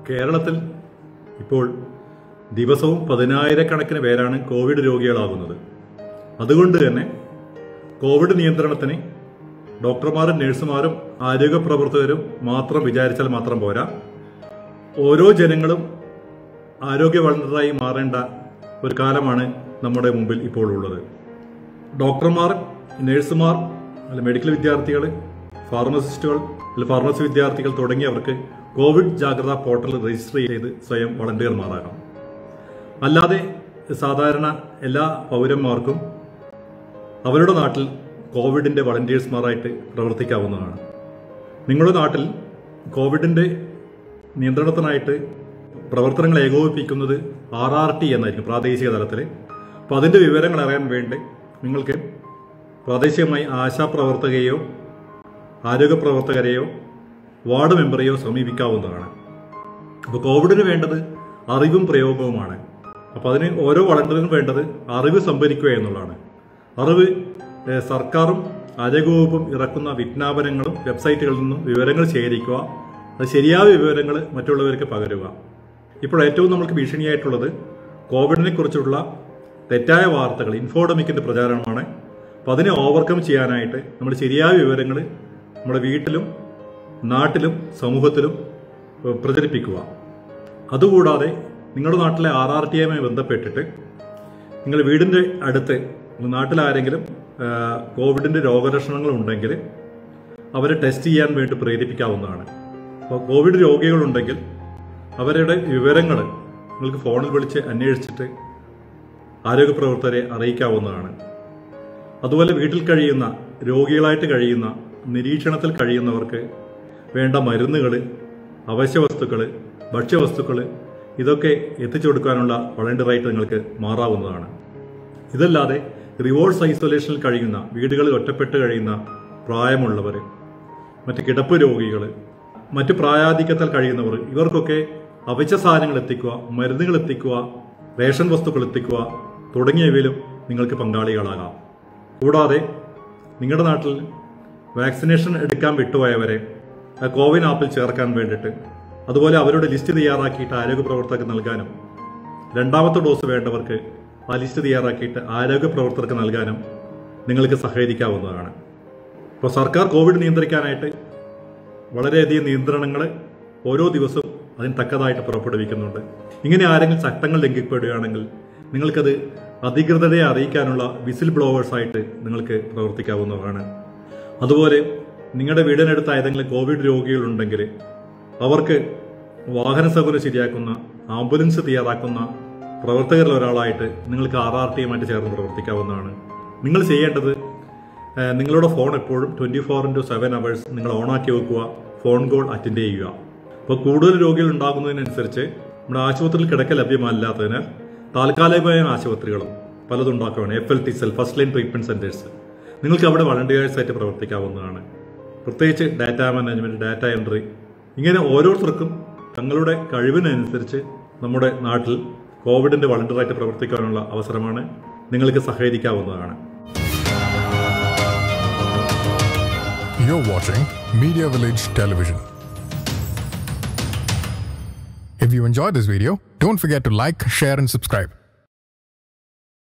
കേരളത്തിൽ ഇപ്പോൾ ദിവസവും പതിനായിരക്കണക്കിന് പേരാണ് കോവിഡ് രോഗികളാകുന്നത് അതുകൊണ്ട് തന്നെ കോവിഡ് നിയന്ത്രണത്തിന് ഡോക്ടർമാരും നഴ്സുമാരും ആരോഗ്യ പ്രവർത്തകരും മാത്രം വിചാരിച്ചാൽ മാത്രം പോരാ ഓരോ ജനങ്ങളും ആരോഗ്യ വളണ്ടറായി മാറേണ്ട ഒരു കാലമാണ് നമ്മുടെ മുമ്പിൽ ഇപ്പോൾ ഉള്ളത് ഡോക്ടർമാർ നഴ്സുമാർ അല്ല മെഡിക്കൽ വിദ്യാർത്ഥികൾ ഫാർമസിസ്റ്റുകൾ അല്ല ഫാർമസി വിദ്യാർത്ഥികൾ തുടങ്ങിയവർക്ക് കോവിഡ് ജാഗ്രതാ പോർട്ടൽ രജിസ്റ്റർ ചെയ്ത് സ്വയം വളണ്ടിയർമാരാകാം അല്ലാതെ സാധാരണ എല്ലാ പൗരന്മാർക്കും അവരുടെ നാട്ടിൽ കോവിഡിന്റെ വളണ്ടിയേഴ്സ്മാരായിട്ട് പ്രവർത്തിക്കാവുന്നതാണ് നിങ്ങളുടെ നാട്ടിൽ കോവിഡിന്റെ നിയന്ത്രണത്തിനായിട്ട് പ്രവർത്തനങ്ങൾ ഏകോപിപ്പിക്കുന്നത് ആർ ആർ ടി എന്നായിരിക്കും പ്രാദേശിക തലത്തിൽ അപ്പോൾ അതിൻ്റെ വിവരങ്ങൾ അറിയാൻ വേണ്ടി നിങ്ങൾക്ക് പ്രാദേശികമായി ആശാപ്രവർത്തകയോ ആരോഗ്യ പ്രവർത്തകരെയോ വാർഡ് മെമ്പറെയോ സമീപിക്കാവുന്നതാണ് അപ്പോൾ കോവിഡിന് വേണ്ടത് അറിവും പ്രയോഗവുമാണ് അപ്പോൾ അതിന് ഓരോ വളണ്ടിയറിനും വേണ്ടത് അറിവ് സംഭരിക്കുക എന്നുള്ളതാണ് അറിവ് ഏഹ്, സർക്കാരും ആരോഗ്യവകുപ്പും ഇറക്കുന്ന വിജ്ഞാപനങ്ങളും വെബ്സൈറ്റുകളിൽ നിന്നും വിവരങ്ങൾ ശേഖരിക്കുക അത് ശരിയായ വിവരങ്ങൾ മറ്റുള്ളവർക്ക് പകരുക ഇപ്പോൾ ഏറ്റവും നമുക്ക് ഭീഷണിയായിട്ടുള്ളത് കോവിഡിനെ കുറിച്ചുള്ള തെറ്റായ വാർത്തകൾ ഇൻഫോഡമിക്കിന്റെ പ്രചാരണമാണ് അപ്പോൾ അതിനെ ഓവർകം ചെയ്യാനായിട്ട് നമ്മൾ ശരിയായ വിവരങ്ങൾ നമ്മുടെ വീട്ടിലും നാട്ടിലും സമൂഹത്തിലും ഏഹ്, പ്രചരിപ്പിക്കുക അതുകൂടാതെ നിങ്ങളുടെ നാട്ടിലെ ആർ ആർ ടി എമ്മായി ബന്ധപ്പെട്ടിട്ട് നിങ്ങൾ വീടിൻ്റെ അടുത്ത് നാട്ടിലാരെങ്കിലും ആ, കോവിഡിന്റെ രോഗലക്ഷണങ്ങൾ ഉണ്ടെങ്കിൽ അവരെ ടെസ്റ്റ് ചെയ്യാൻ വേണ്ടി പ്രേരിപ്പിക്കാവുന്നതാണ് അപ്പോൾ കോവിഡ് രോഗികളുണ്ടെങ്കിൽ അവരുടെ വിവരങ്ങൾ നിങ്ങൾക്ക് ഫോണിൽ വിളിച്ച് അന്വേഷിച്ചിട്ട് ആരോഗ്യ പ്രവർത്തകരെ അറിയിക്കാവുന്നതാണ് അതുപോലെ വീട്ടിൽ കഴിയുന്ന രോഗികളായിട്ട് കഴിയുന്ന നിരീക്ഷണത്തിൽ കഴിയുന്നവർക്ക് വേണ്ട മരുന്നുകൾ അവശ്യവസ്തുക്കൾ ഭക്ഷ്യവസ്തുക്കൾ ഇതൊക്കെ എത്തിച്ചു കൊടുക്കാനുള്ള വളണ്ടിയറായിട്ട് നിങ്ങൾക്ക് മാറാവുന്നതാണ് ഇതല്ലാതെ റിവോഴ്സ് ഐസൊലേഷനിൽ കഴിയുന്ന വീടുകളിൽ ഒറ്റപ്പെട്ട് കഴിയുന്ന പ്രായമുള്ളവർ മറ്റ് കിടപ്പ് രോഗികൾ മറ്റ് പ്രായാധിക്യത്താൽ കഴിയുന്നവർ ഇവർക്കൊക്കെ അവശ്യ സാധനങ്ങൾ എത്തിക്കുക മരുന്നുകൾ എത്തിക്കുക റേഷൻ വസ്തുക്കൾ എത്തിക്കുക തുടങ്ങിയവയിലും നിങ്ങൾക്ക് പങ്കാളികളാകാം കൂടാതെ നിങ്ങളുടെ നാട്ടിൽ വാക്സിനേഷൻ എടുക്കാൻ വിട്ടുപോയവരെ ആ കോവിൻ ആപ്പിൽ ചേർക്കാൻ വേണ്ടിയിട്ട് അതുപോലെ അവരുടെ ലിസ്റ്റ് തയ്യാറാക്കിയിട്ട് ആരോഗ്യ പ്രവർത്തകർക്ക് നൽകാനും രണ്ടാമത്തെ ഡോസ് വേണ്ടവർക്ക് ആ ലിസ്റ്റ് തയ്യാറാക്കിയിട്ട് ആരോഗ്യ പ്രവർത്തകർക്ക് നൽകാനും നിങ്ങൾക്ക് സഹകരിക്കാവുന്നതാണ് ഇപ്പോൾ സർക്കാർ കോവിഡ് നിയന്ത്രിക്കാനായിട്ട് വളരെയധികം നിയന്ത്രണങ്ങൾ ഓരോ ദിവസവും അതിന് തക്കതായിട്ട് പുറപ്പെടുവിക്കുന്നുണ്ട് ഇങ്ങനെ ആരെങ്കിലും ചട്ടങ്ങൾ ലംഘിക്കപ്പെടുകയാണെങ്കിൽ നിങ്ങൾക്കത് അധികൃതരെ അറിയിക്കാനുള്ള വിസിൽ ബ്ലോവേഴ്സായിട്ട് നിങ്ങൾക്ക് പ്രവർത്തിക്കാവുന്നതാണ് അതുപോലെ നിങ്ങളുടെ വീടിനടുത്ത് ഏതെങ്കിലും കോവിഡ് രോഗികളുണ്ടെങ്കിൽ അവർക്ക് വാഹന സൗകര്യം ശരിയാക്കുന്ന ആംബുലൻസ് തയ്യാറാക്കുന്ന പ്രവർത്തകരിൽ ഒരാളായിട്ട് നിങ്ങൾക്ക് ആർ ആർ ടിയുമായിട്ട് ചേർന്ന് പ്രവർത്തിക്കാവുന്നതാണ് നിങ്ങൾ ചെയ്യേണ്ടത് ഏഹ്, നിങ്ങളുടെ ഫോൺ എപ്പോഴും twenty four into seven hours നിങ്ങൾ ഓണാക്കി വെക്കുക ഫോൺ കോൾ അറ്റൻഡ് ചെയ്യുക അപ്പോൾ കൂടുതൽ രോഗികൾ ഉണ്ടാകുന്നതിനനുസരിച്ച് നമ്മുടെ ആശുപത്രിയിൽ കിടക്ക ലഭ്യമല്ലാത്തതിനാൽ താൽക്കാലികമായ ആശുപത്രികളും പലതും ഉണ്ടാക്കുകയാണ് F L T C first line treatment centres നിങ്ങൾക്ക് അവിടെ വളണ്ടിയേഴ്സ് ആയിട്ട് പ്രവർത്തിക്കാവുന്നതാണ് പ്രത്യേകിച്ച് ഡാറ്റ മാനേജ്മെന്റ് ഡാറ്റ എൻട്രി ഇങ്ങനെ ഓരോരുത്തർക്കും തങ്ങളുടെ കഴിവിനനുസരിച്ച് നമ്മുടെ നാട്ടിൽ കോവിഡിന്റെ വളണ്ടിയറായിട്ട് പ്രവർത്തിക്കാനുള്ള അവസരമാണ് നിങ്ങൾക്ക് സഹകരിക്കാവുന്നതാണ് You're watching Media Village Television. If you enjoyed this video, don't forget to like, share, and subscribe.